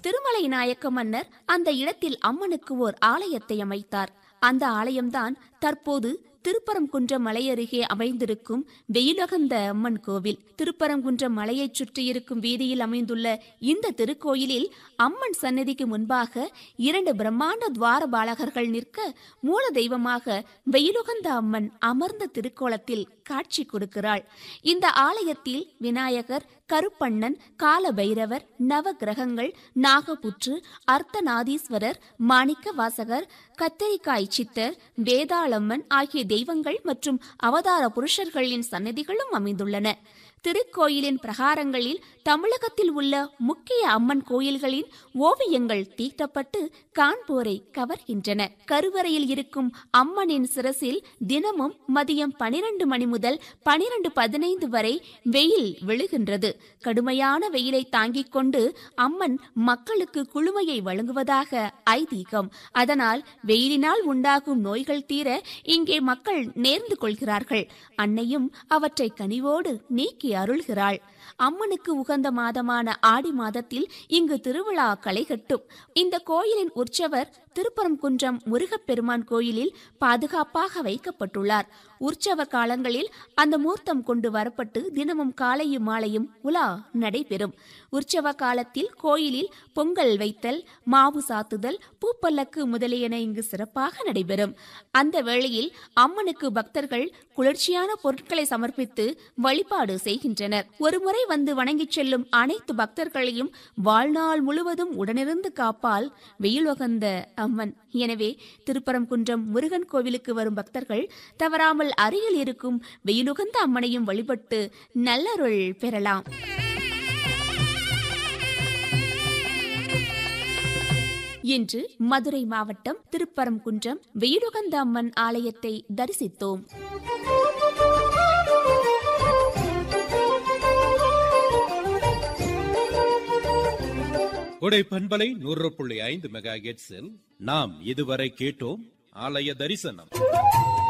திருமலை நாயக்க மன்னர் அந்த இடத்தில் அம்மனுக்கு ஓர் ஆலயத்தை அமைத்தார் அந்த ஆலயம்தான் தற்போது திருப்பரங்குன்றம் மலை அருகே அமைந்திருக்கும் வெயிலகந்த அம்மன் கோவில் திருப்பரங்குன்றம் மலையைச் சுற்றியிருக்கும் வீதியில் அமைந்துள்ள இந்த திருக்கோயிலில் அம்மன் சன்னதிக்கு முன்பாக இரண்டு பிரம்மாண்ட துவார பாலகர்கள் நிற்க மூல தெய்வமாக வெயிலுகந்த அம்மன் அமர்ந்த திருக்கோலத்தில் காட்சி கொடுக்கிறாள் இந்த ஆலயத்தில் விநாயகர் கருப்பண்ணன் கால பைரவர் நவ கிரகங்கள் நாகபுற்று அர்த்தநாதீஸ்வரர் மாணிக்க வாசகர் கத்தரிக்காய் சித்தர் வேதாளம்மன் ஆகிய தெய்வங்கள் மற்றும் அவதார புருஷர்களின் சன்னதிகளும் அமைந்துள்ளன திருக்கோயிலின் பிரகாரங்களில் தமிழகத்தில் உள்ள முக்கிய அம்மன் கோயில்களின் ஓவியங்கள் தீட்டப்பட்டு காண்போரை கவர்கின்றன கருவறையில் இருக்கும் அம்மனின் சிரசில் தினமும் மதியம் பனிரெண்டு மணி முதல் பனிரெண்டு பதினைந்து வரை வெயில் விழுகின்றது கடுமையான வெயிலை தாங்கிக் கொண்டு அம்மன் மக்களுக்கு குளுமையை வழங்குவதாக ஐதீகம் அதனால் வெயிலினால் உண்டாகும் நோய்கள் தீர இங்கே மக்கள் நேர்ந்து கொள்கிறார்கள் அன்னையும் அவற்றை கனிவோடு நீக்கி அருள்கிறாள் அம்மனுக்கு உகந்த மாதமான ஆடி மாதத்தில் இங்கு திருவிழா களைகட்டும் இந்த கோயிலின் உற்சவர் திருப்பரங்குன்றம் முருகப்பெருமான் கோயிலில் பாதுகாப்பாக வைக்கப்பட்டுள்ளார் உற்சவ காலங்களில் அந்த மூர்த்தம் கொண்டு வரப்பட்டு தினமும் காலையும் மாலையும் உலா நடைபெறும் உற்சவ காலத்தில் கோயிலில் பொங்கல் வைத்தல் மாவு சாத்துதல் பூப்பல்லக்கு முதலியன இங்கு சிறப்பாக நடைபெறும் அந்த வேளையில் அம்மனுக்கு பக்தர்கள் குளிர்ச்சியான பொருட்களை சமர்ப்பித்து வழிபாடு செய்கின்றனர் ஒருமுறை வந்து வணங்கிச் செல்லும் அனைத்து பக்தர்களையும் வாழ்நாள் முழுவதும் உடனிருந்து காப்பால் வெயில் உகந்த அம்மன் எனவே திருப்பரங்குன்றம் முருகன் கோவிலுக்கு வரும் பக்தர்கள் தவறாமல் அருகில் இருக்கும் வெயிலுகந்த அம்மனையும் வழிபட்டு நல்லருள் பெறலாம் இன்று மதுரை மாவட்டம் திருப்பரங்குன்றம் வெயிலுகந்த அம்மன் ஆலயத்தை தரிசித்தோம் கொடை பண்பலை நூறு புள்ளி ஐந்து மெகா நாம் இதுவரை கேட்டோம் ஆலய தரிசனம்